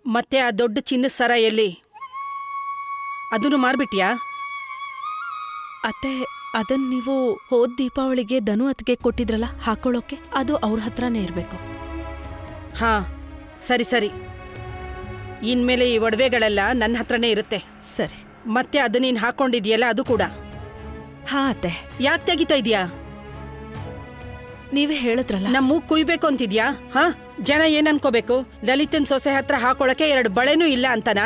ಮತ್ತೆ ಆ ದೊಡ್ಡ ಚಿನ್ನದ ಸರ ಎಲ್ಲಿ ಅದನ್ನು ಮಾರ್ಬಿಟ್ಯಾ ಅತ್ತೆ ಅದನ್ನ ನೀವು ಹೋದ್ ದೀಪಾವಳಿಗೆ ಧನು ಅತ್ಗೆ ಕೊಟ್ಟಿದ್ರಲ್ಲ ಹಾಕೊಳ್ಳೋಕೆ ಅದು ಅವ್ರ ಹತ್ರನೇ ಇರಬೇಕು ಹಾ ಸರಿ ಸರಿ ಇನ್ಮೇಲೆ ಈ ಒಡವೆಗಳೆಲ್ಲ ನನ್ನ ಹತ್ರನೇ ಇರುತ್ತೆ ಸರಿ ಮತ್ತೆ ಅದು ನೀನು ಹಾಕೊಂಡಿದ್ಯಲ್ಲ ಅದು ಕೂಡ ಹಾ ಅತ್ತೆ ಯಾಕೆ ತೆಗಿತಾ ಇದೀಯಾ ನೀವೇ ಹೇಳಿದ್ರಲ್ಲ ನಮ್ಮ ಮೂಗ್ ಕುಯ್ಬೇಕು ಅಂತಿದ್ಯಾ ಹಾ ಜನ ಏನ್ ಅನ್ಕೋಬೇಕು ಲಲಿತನ್ ಸೊಸೆ ಹತ್ರ ಹಾಕೊಳಕ್ಕೆ ಎರಡು ಬಳೆನೂ ಇಲ್ಲ ಅಂತನಾ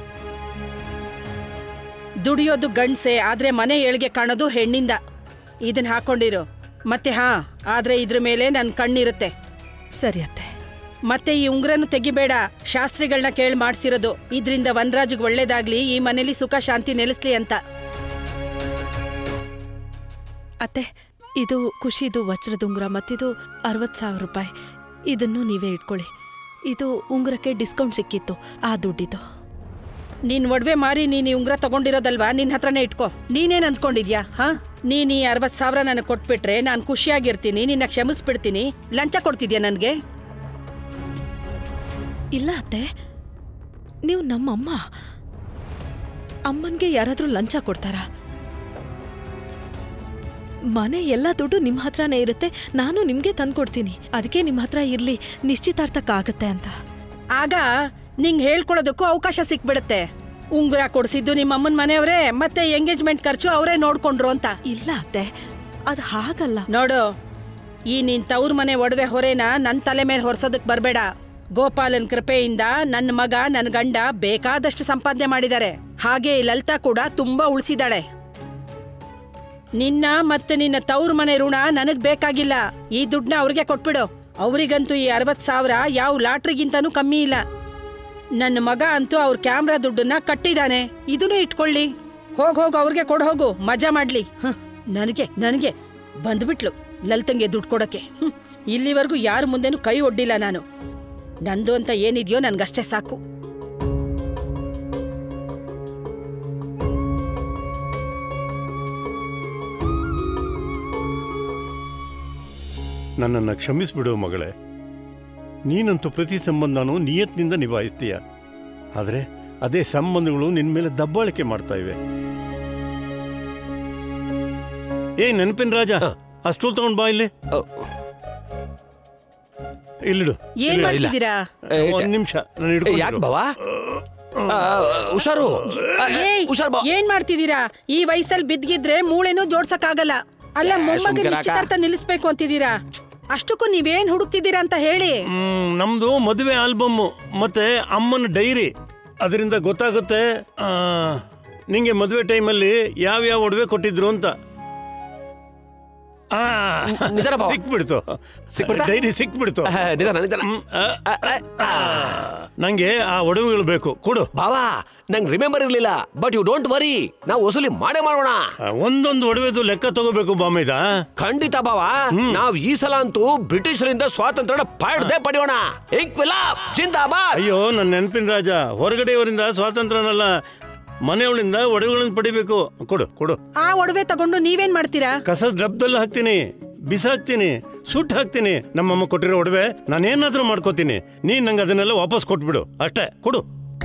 ದುಡಿಯೋದು ಗಂಡ್ಸೆ ಆದ್ರೆ ಮನೆ ಏಳ್ಗೆ ಕಾಣೋದು ಹೆಣ್ಣಿಂದ ಇದನ್ ಹಾಕೊಂಡಿರು ಮತ್ತೆ ಹಾ ಆದ್ರೆ ಇದ್ರ ಮೇಲೆ ನನ್ ಕಣ್ಣಿರುತ್ತೆ ಸರಿ ಅತ್ತೆ ಮತ್ತೆ ಈ ಉಂಗ್ರನು ತೆಗಿಬೇಡ ಶಾಸ್ತ್ರಿಗಳನ್ನ ಕೇಳಿ ಮಾಡ್ಸಿರೋದು ಇದ್ರಿಂದ ವನರಾಜ್ಗೆ ಒಳ್ಳೇದಾಗ್ಲಿ ಈ ಮನೇಲಿ ಸುಖ ಶಾಂತಿ ನೆಲೆಸ್ಲಿ ಅಂತ ಅತ್ತೆ ಇದು ಖುಷಿದು ವಜ್ರದ ಉಂಗುರ ಮತ್ತಿದು ಅರವತ್ತು ಸಾವಿರ ರೂಪಾಯಿ ಇದನ್ನು ನೀವೇ ಇಟ್ಕೊಳ್ಳಿ ಇದು ಉಂಗುರಕ್ಕೆ ಡಿಸ್ಕೌಂಟ್ ಸಿಕ್ಕಿತ್ತು ಆ ದುಡ್ಡಿದು ನೀನ್ ಒಡವೆ ಮಾರಿ ನೀನ್ ಈ ಉಂಗ್ರ ತಗೊಂಡಿರೋದಲ್ವಾ ನಿನ್ ಹತ್ರನೇ ಇಟ್ಕೋ ನೀನೇನ್ ಅಂದ್ಕೊಂಡಿದ್ಯಾ ಹಾ ನೀನ್ ಈ ಅರವತ್ ಸಾವಿರ ನನಗೆ ಕೊಟ್ಬಿಟ್ರೆ ನಾನ್ ಖುಷಿಯಾಗಿರ್ತೀನಿ ನಿನ್ನ ಕ್ಷಮಿಸ್ಬಿಡ್ತೀನಿ ಲಂಚ ಕೊಡ್ತಿದ್ಯಾ ನನ್ಗೆ ಇಲ್ಲ ಅತ್ತೆ ನೀವು ನಮ್ಮಮ್ಮ ಅಮ್ಮನ್ಗೆ ಯಾರಾದ್ರೂ ಲಂಚ ಕೊಡ್ತಾರಾ ಮನೆ ಎಲ್ಲ ದುಡ್ಡು ನಿಮ್ಮ ಹತ್ರನೇ ಇರುತ್ತೆ ನಾನು ನಿಮ್ಗೆ ತಂದ್ಕೊಡ್ತೀನಿ ಅದಕ್ಕೆ ನಿಮ್ಮ ಹತ್ರ ಇರ್ಲಿ ನಿಶ್ಚಿತಾರ್ಥಕ್ಕಾಗತ್ತೆ ಅಂತ ಆಗ ನಿಂಗ್ ಹೇಳ್ಕೊಡೋದಕ್ಕೂ ಅವಕಾಶ ಸಿಕ್ಬಿಡುತ್ತೆ ಉಂಗುರ ಕೊಡ್ಸಿದ್ದು ನಿಮ್ಮ ಅಮ್ಮನ ಮನೆಯವರೇ ಮತ್ತೆ ಎಂಗೇಜ್ಮೆಂಟ್ ಖರ್ಚು ಅವರೇ ನೋಡ್ಕೊಂಡ್ರು ಅಂತ ಇಲ್ಲ ಅತ್ತೆ ಅದು ಹಾಗಲ್ಲ ನೋಡು ಈ ನಿನ್ ತವ್ರ ಮನೆ ಒಡವೆ ಹೊರೆನ ನನ್ ತಲೆ ಮೇಲೆ ಹೊರ್ಸೋದಕ್ ಬರ್ಬೇಡ ಗೋಪಾಲನ್ ಕೃಪೆಯಿಂದ ನನ್ನ ಮಗ ನನ್ನ ಗಂಡ ಬೇಕಾದಷ್ಟು ಸಂಪಾದನೆ ಮಾಡಿದ್ದಾರೆ ಹಾಗೆ ಈ ಲಲಿತಾ ಕೂಡ ತುಂಬಾ ಉಳಿಸಿದಾಳೆ ನಿನ್ನ ಮತ್ತೆ ನಿನ್ನ ತವ್ರ ಮನೆ ಋಣ ನನಗ್ ಬೇಕಾಗಿಲ್ಲ ಈ ದುಡ್ಡನ್ನ ಅವ್ರಿಗೆ ಕೊಟ್ಬಿಡು ಅವರಿಗಂತೂ ಈ ಅರವತ್ ಸಾವಿರ ಯಾವ ಲಾಟ್ರಿಗಿಂತನೂ ಕಮ್ಮಿ ಇಲ್ಲ ನನ್ನ ಮಗ ಅಂತೂ ಅವ್ರ ಕ್ಯಾಮ್ರಾ ದುಡ್ಡನ್ನ ಕಟ್ಟಿದಾನೆ ಇದನ್ನು ಇಟ್ಕೊಳ್ಳಿ ಹೋಗ್ ಹೋಗ್ ಅವ್ರಿಗೆ ಕೊಡ್ ಹೋಗು ಮಜಾ ಮಾಡ್ಲಿ ಹ್ಮ್, ನನಗೆ ನನಗೆ ಬಂದ್ಬಿಟ್ಲು ಲಲಿತಂಗೆ ದುಡ್ಡು ಕೊಡಕ್ಕೆ ಹ್ಮ್, ಇಲ್ಲಿವರೆಗೂ ಯಾರ ಮುಂದೆನೂ ಕೈ ಒಡ್ಡಿಲ್ಲ ನಾನು ನಂದು ಅಂತ ಏನಿದೆಯೋ ನನ್ಗಷ್ಟೇ ಸಾಕು ನನ್ನನ್ನು ಕ್ಷಮಿಸ್ಬಿಡು ಮಗಳೇ ನೀನಂತೂ ಪ್ರತಿ ಸಂಬಂಧನೂ ನಿಯತ್ನಿಂದ ನಿಭಾಯಿಸ್ತೀಯ ಆದರೆ ಅದೇ ಸಂಬಂಧಗಳು ನಿನ್ನ ಮೇಲೆ ದಬ್ಬಾಳಿಕೆ ಮಾಡ್ತಾ ಇವೆ ಏ ನೆನಪಿನ ರಾಜ ಆ ಸ್ಟೂಲ್ ತಗೊಂಡ್ ಬಾ ಇಲ್ಲಿ ಇಲ್ಲಿಡು ಏನ್ ಇಲ್ಲಿ. ಮಾಡ್ತಿದ್ದೀರಾ ಒಂದ್ ನಿಮಿಷ ನಾನು ಯಾಕೆ ಹಿಡ್ಕೊಂಡು ಬಾವಾ ಆ, ಹುಷಾರು ಆ, ಏಯ್ ಹುಷಾರ್ ಬಾ ಏನ್ ಮಾಡ್ತಿದ್ದೀರಾ ಈ ವಯಸ್ಸಲ್ಲಿ ಬಿದ್ಗಿದ್ರೆ ಮೂಳೆನೂ ಜೋಡ್ಸಕ್ಕಾಗಲ್ಲ ಅಲ್ಲ ಮೊಮ್ಮಗ ಸುಮ್ಕಿರಾಕ. ನಿಶ್ಚಿತಾರ್ಥ ನಿಲ್ಲಿಸ್ಬೇಕು ಅಂತಿದ್ದೀರಾ ಅಷ್ಟಕ್ಕೂ ನೀವೇನ್ ಹುಡುಕ್ತಿದ್ದೀರಾ ಅಂತ ಹೇಳಿ ಹ್ಮ್, ನಮ್ದು ಮದುವೆ ಆಲ್ಬಮ್ ಮತ್ತೆ ಅಮ್ಮನ ಡೈರಿ ಅದರಿಂದ ಗೊತ್ತಾಗುತ್ತೆ ಆ, ನಿಂಗೆ ಮದುವೆ ಟೈಮಲ್ಲಿ ಯಾವ ಯಾವ ಒಡವೆ ಕೊಟ್ಟಿದ್ರು ಅಂತ ಆ, ನಿಜಾನ ಬಾವ? ಸಿಕ್ಬಿಡ್ತು ಸಿಕ್ಬಿಡ್ತಾ? ಡೈರಿ ಸಿಕ್ಬಿಡ್ತು ಆ, ನಿಧಾನ ನಿಧಾನ ಹ್ಮ್, ಆ, ಆ, ಆ, ಆ. ನಂಗೆ ಆ ಒಡವೆಗಳು ಬೇಕು ಕೊಡು ಬಾವಾ ನಂಗೆ ರಿಮೆಂಬರ್ ಇರ್ಲಿಲ್ಲ ಬಟ್ ಯು ಡೋಂಟ್ ವರಿ ನಾವು ವಸೂಲಿ ಮಾಡೇ ಮಾಡೋಣ ಆ, ಒಂದೊಂದು ಒಡವೆದು ಲೆಕ್ಕ ತಗೋಬೇಕು ಬಾಮೈದ ಖಂಡಿತ ಬಾವ ನಾವ್ ಈ ಸಲ ಅಂತೂ ಬ್ರಿಟಿಷರಿಂದ ಸ್ವಾತಂತ್ರ್ಯ ಪಡೆದೇ ಪಡೆಯೋಣ ಇಂಕ್ವಿಲಾಬ್ ಜಿಂದಾಬಾದ್ ಅಯ್ಯೋ ನನ್ನ ನೆನಪಿನ ರಾಜ ಹೊರಗಡೆಯವರಿಂದ ಸ್ವಾತಂತ್ರ್ಯನಲ್ಲ ಮನೆಯವಳಿಂದ ಒಡವೆಗಳನ್ನು ಪಡಿಬೇಕು ಕೊಡು ಕೊಡು ಆ ಒಡವೆ ತಗೊಂಡು ನೀವೇನ್ ಮಾಡ್ತೀರಾ ಕಸದ ಡಬ್ದಲ್ಲಿ ಹಾಕ್ತೀನಿ ಬಿಸಾಕ್ತೀನಿ ಸುಟ್ಟು ಹಾಕ್ತೀನಿ ನಮ್ಮಮ್ಮ ಕೊಟ್ಟಿರೋ ಒಡವೆ ನಾನೇನಾದ್ರೂ ಮಾಡ್ಕೋತೀನಿ ನೀನ್ ನಂಗೆ ಅದನ್ನೆಲ್ಲ ವಾಪಸ್ ಕೊಟ್ಬಿಡು ಅಷ್ಟೇ ಕೊಡು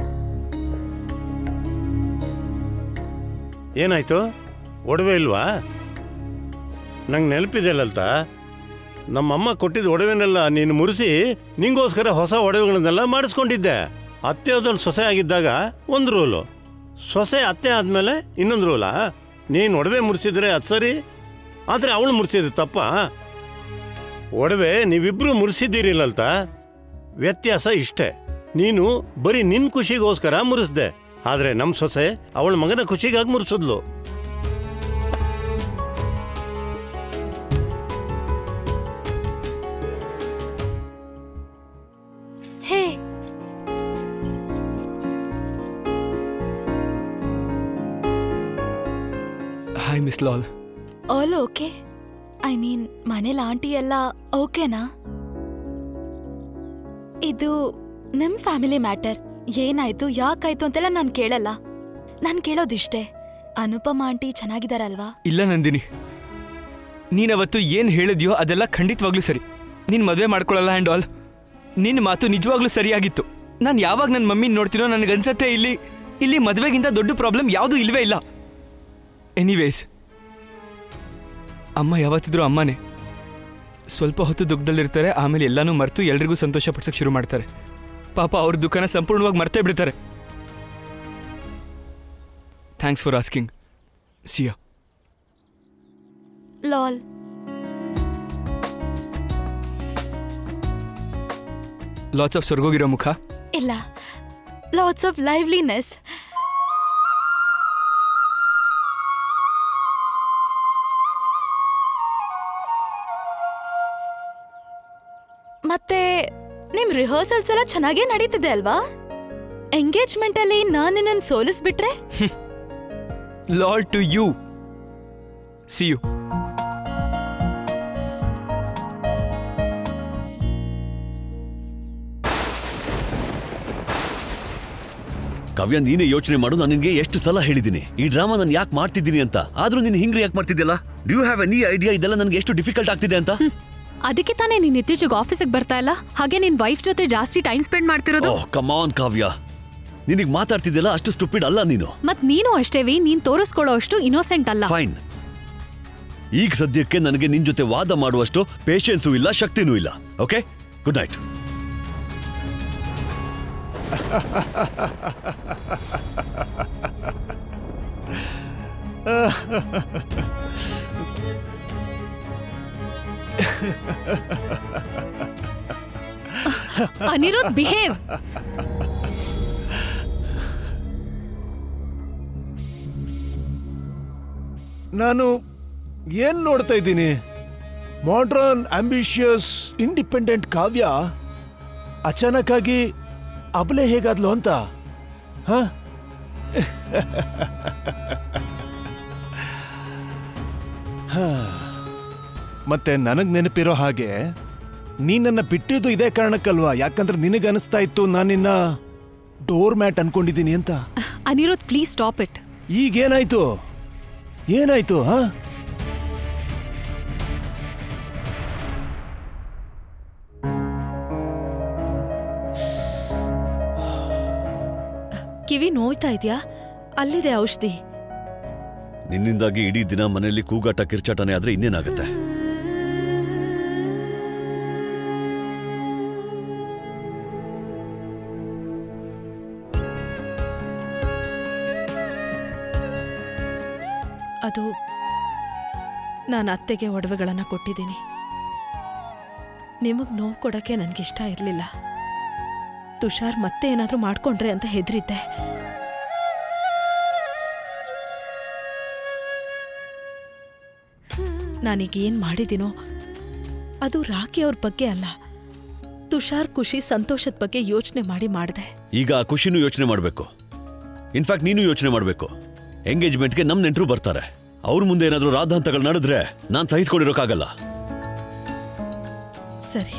ಏನಾಯ್ತು ಒಡವೆ ಇಲ್ವಾ ನಂಗೆ ನೆನಪಿದೆ ಲಲಿತಾ ನಮ್ಮಮ್ಮ ಕೊಟ್ಟಿದ್ದ ಒಡವೆನೆಲ್ಲ ನೀನು ಮುರಿಸಿ ನಿಂಗೋಸ್ಕರ ಹೊಸ ಒಡವೆಗಳನ್ನೆಲ್ಲ ಮಾಡಿಸ್ಕೊಂಡಿದ್ದೆ ಅತ್ತೆಯೋದಲ್ಲಿ ಸೊಸೆ ಆಗಿದ್ದಾಗ ಒಂದು ರೂಲು ಸೊಸೆ ಅತ್ತೆ ಆದಮೇಲೆ ಇನ್ನೊಂದು ರೂಲಾ ನೀನು ಒಡವೆ ಮುರಿಸಿದ್ರೆ ಅದು ಸರಿ ಆದರೆ ಅವಳು ಮುರಿಸಿದ್ರೆ ತಪ್ಪ ಒಡವೆ ನೀವಿಬ್ರು ಮುರಿಸಿದ್ದೀರಿ ಲಲಿತಾ ವ್ಯತ್ಯಾಸ ಇಷ್ಟೇ ನೀನು ಬರೀ ನಿನ್ನ ಖುಷಿಗೋಸ್ಕರ ಮುರಿಸ್ದೆ ಆದರೆ ನಮ್ಮ ಸೊಸೆ ಅವಳ ಮಗನ ಖುಷಿಗಾಗಿ ಮುರಿಸಿದ್ಲು hey hi miss Lal all okay I mean ಮನೇಲಿ ಆಂಟಿ ಎಲ್ಲ ಓಕೆನಾ ಇದು ನಿಮ್ ಫ್ಯಾಮಿಲಿ ಮ್ಯಾಟರ್ ಏನಾಯ್ತು ಯಾಕಾಯ್ತು ಅಂತೆಲ್ಲ ನಾನು ಕೇಳಲ್ಲ ನಾನು ಕೇಳೋದಿಷ್ಟೇ ಅನುಪಮ ಆಂಟಿ ಚೆನ್ನಾಗಿದಾರಲ್ವಾ ಇಲ್ಲ ನಂದಿನಿ ನೀನವತ್ತು ಏನು ಹೇಳಿದ್ಯೋ ಅದೆಲ್ಲ ಖಂಡಿತವಾಗ್ಲೂ ಸರಿ ನೀನು ಮದುವೆ ಮಾಡ್ಕೊಳ್ಳಲ್ಲ ಆ್ಯಂಡ್ ಆಲ್ ನಿನ್ನ ಮಾತು ನಿಜವಾಗ್ಲೂ ಸರಿಯಾಗಿತ್ತು ನಾನು ಯಾವಾಗ ನನ್ನ ಮಮ್ಮಿನ ನೋಡ್ತೀನೋ ನನಗನ್ಸತ್ತೆ ಇಲ್ಲಿ ಇಲ್ಲಿ ಮದುವೆಗಿಂತ ದೊಡ್ಡ ಪ್ರಾಬ್ಲಮ್ ಯಾವುದೂ ಇಲ್ವೇ ಇಲ್ಲ ಎನಿವೇಸ್ ಅಮ್ಮ ಯಾವತ್ತಿದ್ರೂ ಅಮ್ಮನೇ ಸ್ವಲ್ಪ ಹೊತ್ತು ದುಃಖದಲ್ಲಿರ್ತಾರೆ ಆಮೇಲೆ ಎಲ್ಲನೂ ಮರೆತು ಎಲ್ರಿಗೂ ಸಂತೋಷ ಪಡ್ಸಕ್ಕೆ ಶುರು ಮಾಡ್ತಾರೆ ಪಾಪ ಅವ್ರ ದುಃಖನ ಸಂಪೂರ್ಣವಾಗಿ ಮರ್ತೇ ಬಿಡ್ತಾರೆ thanks for asking Siya Lal lots of ಸ್ವರ್ಗೋಗಿರೋ ಮುಖ ಇಲ್ಲ ಲಾಟ್ಸ್ ಆಫ್ ಲೈವ್ಲಿನೆಸ್ ಮತ್ತೆ ನಿಮ್ ರಿಹರ್ಸಲ್ಸ್ ಎಲ್ಲ ಚೆನ್ನಾಗೇ ನಡೀತಿದೆ ಅಲ್ವಾ ಎಂಗೇಜ್ಮೆಂಟ್ ಅಲ್ಲಿ ನಾನು ನಿನ್ನನ್ನು ಸೋಲಿಸ್ಬಿಟ್ರೆ Lal to you see you Kavya ನೀನೇ ಯೋಚನೆ ಮಾಡು ನಾನು ನಿನಗೆ ಎಷ್ಟು ಸಲ ಹೇಳಿದ್ದೀನಿ ಈ ಡ್ರಾಮಾ ನಾನು ಯಾಕೆ ಮಾಡ್ತಿದ್ದೀನಿ ಅಂತ ಆದ್ರೂ ನೀನು ಹಿಂಗ್ ಯಾಕೆ ಮಾಡ್ತಿದ್ಯಲ್ಲ ಡ್ಯೂ ಹ್ಯಾವ್ ಎನಿ ಐಡಿಯಾ ಇದೆಲ್ಲ ನನಗೆ ಎಷ್ಟು ಡಿಫಿಕಲ್ಟ್ ಆಗ್ತಿದೆ ಅಂತ ಅದಕ್ಕೆ ತಾನೇ ನೀನ್ ಇತ್ತೀಚೆಗೆ ಆಫೀಸಿಗೆ ಬರ್ತಾ ಇಲ್ಲ ಹಾಗೆ ನಿನ್ ವೈಫ್ ಜೊತೆ ಜಾಸ್ತಿ ಟೈಮ್ ಸ್ಪೆಂಡ್ ಮಾಡ್ತಿರೋದು ಓಹ್ ಕಮಾನ್ ಕಾವ್ಯ ನಿನಗೆ ಮಾತಾಡ್ತಿದ್ಯಲ್ಲ ಅಷ್ಟು ಸ್ಟುಪಿಡ್ ಅಲ್ಲ ನೀನು ಮತ್ ನೀನು ಅಷ್ಟೇವಿ ನೀನ್ ತೋರಿಸ್ಕೊಳ್ಳೋ ಅಷ್ಟು ಇನ್ನೋಸೆಂಟ್ ಅಲ್ಲ ಫೈನ್ ಈಗ ಸದ್ಯಕ್ಕೆ ನನಗೆ ನಿನ್ ಜೊತೆ ವಾದ ಮಾಡುವಷ್ಟು ಪೇಷನ್ಸು ಇಲ್ಲ ಶಕ್ತಿನೂ ಇಲ್ಲ okay good night Anirudh behave ನಾನು ಏನ್ ನೋಡ್ತಾ ಇದ್ದೀನಿ ಮಾಡ್ರನ್ ಆಂಬಿಷಿಯಸ್ ಇಂಡಿಪೆಂಡೆಂಟ್ ಕಾವ್ಯ ಅಚಾನಕ್ ಆಗಿ ಅಬಲೆ ಹೇಗಾದ್ಲು ಅಂತ ಹ ಹ. ಮತ್ತೆ ನನಗ್ ನೆನಪಿರೋ ಹಾಗೆ ನೀ ನನ್ನ ಬಿಟ್ಟಿದ್ದು ಇದೇ ಕಾರಣಕ್ಕಲ್ವಾ ಯಾಕಂದ್ರೆ ನಿನಗೆ ಅನಿಸ್ತಾ ಇತ್ತು ನಾನಿನ್ನ ಡೋರ್ ಮ್ಯಾಟ್ ಅನ್ಕೊಂಡಿದ್ದೀನಿ ಅಂತ ಅನಿರುದ್ ಪ್ಲೀಸ್ ಸ್ಟಾಪ್ ಇಟ್ ಈಗೇನಾಯ್ತು ಏನಾಯ್ತು ಹಾ ಕಿವಿ ನೋಯ್ತಾ ಇದೆಯಾ ಅಲ್ಲಿದೆ ಔಷಧಿ ನಿನ್ನಿಂದಾಗಿ ಇಡೀ ದಿನ ಮನೆಯಲ್ಲಿ ಕೂಗಾಟ ಕಿರ್ಚಾಟನೆ ಆದ್ರೆ ಇನ್ನೇನಾಗುತ್ತೆ ಅದು ನಾನು ಅತ್ತೆಗೆ ಒಡವೆಗಳನ್ನು ಕೊಟ್ಟಿದ್ದೀನಿ ನಿಮಗೆ ನೋವು ಕೊಡೋಕ್ಕೆ ನನಗಿಷ್ಟ ಇರಲಿಲ್ಲ ತುಷಾರ್ ಮತ್ತೆ ಏನಾದರೂ ಮಾಡ್ಕೊಂಡ್ರೆ ಅಂತ ಹೆದರಿದ್ದೆ ನಾನೀಗ ಏನು ಮಾಡಿದ್ದೀನೋ ಅದು ರಾಖಿ ಅವ್ರ ಬಗ್ಗೆ ಅಲ್ಲ ತುಷಾರ್ ಖುಷಿ ಸಂತೋಷದ ಬಗ್ಗೆ ಯೋಚನೆ ಮಾಡಿ ಮಾಡಿದೆ ಈಗ ಆ ಖುಷಿನೂ ಯೋಚನೆ ಮಾಡಬೇಕು ಇನ್ಫ್ಯಾಕ್ಟ್ ನೀನು ಯೋಚನೆ ಮಾಡಬೇಕು ಎಂಗೇಜ್ಮೆಂಟ್ಗೆ ನಮ್ ನೆಂಟರು ಬರ್ತಾರೆ ಅವ್ರ ಮುಂದೆ ಏನಾದರೂ ರಾಧಾಂತಗಳು ನಡೆದ್ರೆ ನಾನು ಸಹಿಸ್ಕೊಂಡಿರೋಕ್ಕಾಗಲ್ಲ ಸರಿ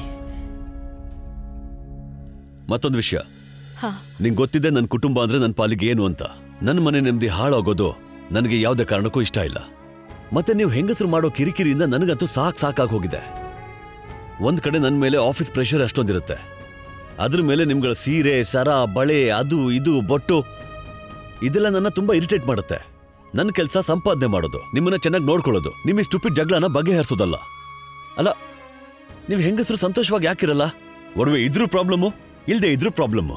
ಮತ್ತೊಂದು ವಿಷಯ ಹಾ ನಿಂಗೆ ಗೊತ್ತಿದೆ ನನ್ನ ಕುಟುಂಬ ಅಂದ್ರೆ ನನ್ನ ಪಾಲಿಗೆ ಏನು ಅಂತ ನನ್ನ ಮನೆ ನೆಮ್ಮದಿ ಹಾಳಾಗೋದು ನನಗೆ ಯಾವುದೇ ಕಾರಣಕ್ಕೂ ಇಷ್ಟ ಇಲ್ಲ ಮತ್ತೆ ನೀವು ಹೆಂಗಸರು ಮಾಡೋ ಕಿರಿಕಿರಿಯಿಂದ ನನಗಂತೂ ಸಾಕ್ ಸಾಕಾಗಿ ಹೋಗಿದೆ ಒಂದ್ ಕಡೆ ನನ್ನ ಮೇಲೆ ಆಫೀಸ್ ಪ್ರೆಷರ್ ಅಷ್ಟೊಂದಿರುತ್ತೆ ಅದ್ರ ಮೇಲೆ ನಿಮ್ಗಳ ಸೀರೆ ಸರ ಬಳೆ ಅದು ಇದು ಬೊಟ್ಟು ಇದೆಲ್ಲ ನನ್ನ ತುಂಬಾ ಇರಿಟೇಟ್ ಮಾಡುತ್ತೆ ನನ್ನ ಕೆಲಸ ಸಂಪಾದನೆ ಮಾಡೋದು ನಿಮ್ಮನ್ನ ಚೆನ್ನಾಗಿ ನೋಡ್ಕೊಳ್ಳೋದು ನಿಮ್ಮ ಸ್ಟುಪಿಡ್ ಜಗಳನ ಬಗೆಹರಿಸೋದಲ್ಲ ಅಲ್ಲ ನೀವು ಹೆಂಗಸರು ಸಂತೋಷವಾಗಿ ಯಾಕಿರಲ್ಲ ಒಡವೆ ಇದ್ರೂ ಪ್ರಾಬ್ಲಮ್ಮು ಇಲ್ದೇ ಇದ್ರೂ ಪ್ರಾಬ್ಲಮ್ಮು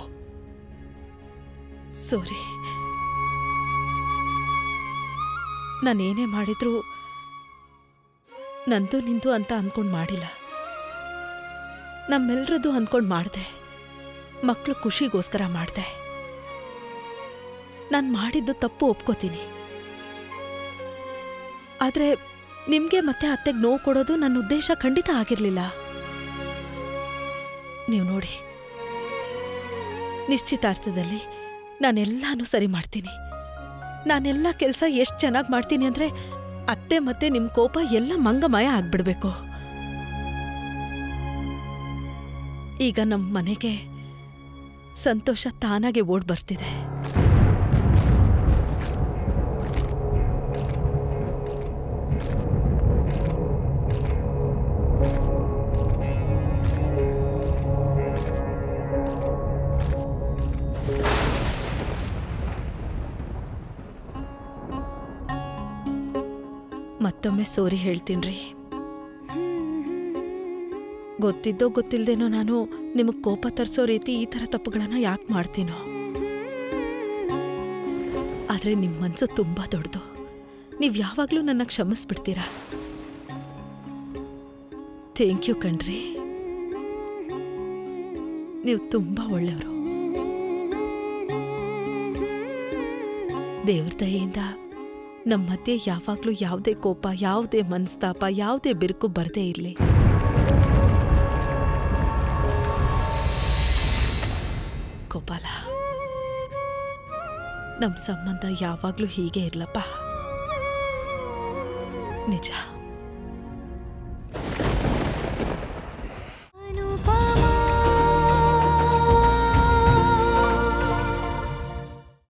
ಸಾರಿ ನಾನೇನೇ ಮಾಡಿದ್ರು ನಂದು ನಿಂದು ಅಂತ ಅನ್ಕೊಂಡು ಮಾಡಿಲ್ಲ ನಮ್ಮೆಲ್ರದ್ದು ಅನ್ಕೊಂಡು ಮಾಡಿದೆ ಮಕ್ಕಳು ಖುಷಿಗೋಸ್ಕರ ಮಾಡಿದೆ ನಾನು ಮಾಡಿದ್ದು ತಪ್ಪು ಒಪ್ಕೋತೀನಿ ಆದರೆ ನಿಮಗೆ ಮತ್ತೆ ಅತ್ತೆಗೆ ನೋವು ಕೊಡೋದು ನನ್ನ ಉದ್ದೇಶ ಖಂಡಿತ ಆಗಿರಲಿಲ್ಲ ನೀವು ನೋಡಿ ನಿಶ್ಚಿತಾರ್ಥದಲ್ಲಿ ನಾನೆಲ್ಲಾನು ಸರಿ ಮಾಡ್ತೀನಿ ನಾನೆಲ್ಲ ಕೆಲಸ ಎಷ್ಟು ಚೆನ್ನಾಗಿ ಮಾಡ್ತೀನಿ ಅಂದರೆ ಅತ್ತೆ ಮತ್ತೆ ನಿಮ್ಮ ಕೋಪ ಎಲ್ಲ ಮಂಗಮಯ ಆಗ್ಬಿಡ್ಬೇಕು ಈಗ ನಮ್ಮ ಮನೆಗೆ ಸಂತೋಷ ತಾನಾಗೆ ಓಡ್ ಬರ್ತಿದೆ ಮತ್ತೊಮ್ಮೆ ಸೋರಿ ಹೇಳ್ತೀನಿ ರೀ ಗೊತ್ತಿದ್ದೋ ಗೊತ್ತಿಲ್ದೇನೋ ನಾನು ನಿಮಗೆ ಕೋಪ ತರಿಸೋ ರೀತಿ ಈ ಥರ ತಪ್ಪುಗಳನ್ನು ಯಾಕೆ ಮಾಡ್ತೀನೋ ಆದರೆ ನಿಮ್ಮ ಮನಸ್ಸು ತುಂಬ ದೊಡ್ಡದು ನೀವು ಯಾವಾಗಲೂ ನನ್ನ ಕ್ಷಮಿಸ್ಬಿಡ್ತೀರಾ ಥ್ಯಾಂಕ್ ಯು ಕಣ್ರಿ ನೀವು ತುಂಬ ಒಳ್ಳೆಯವರು ದೇವ್ರ ದಯೆಯಿಂದ ನಮ್ಮ ಮಧ್ಯೆ ಯಾವಾಗಲೂ ಯಾವುದೇ ಕೋಪ ಯಾವುದೇ ಮನಸ್ತಾಪ ಯಾವುದೇ ಬಿರುಕು ಬರದೇ ಇರಲಿ ಗೋಪಾಲ ನಮ್ಮ ಸಂಬಂಧ ಯಾವಾಗಲೂ ಹೀಗೆ ಇರ್ಲಪ್ಪ ನಿಜ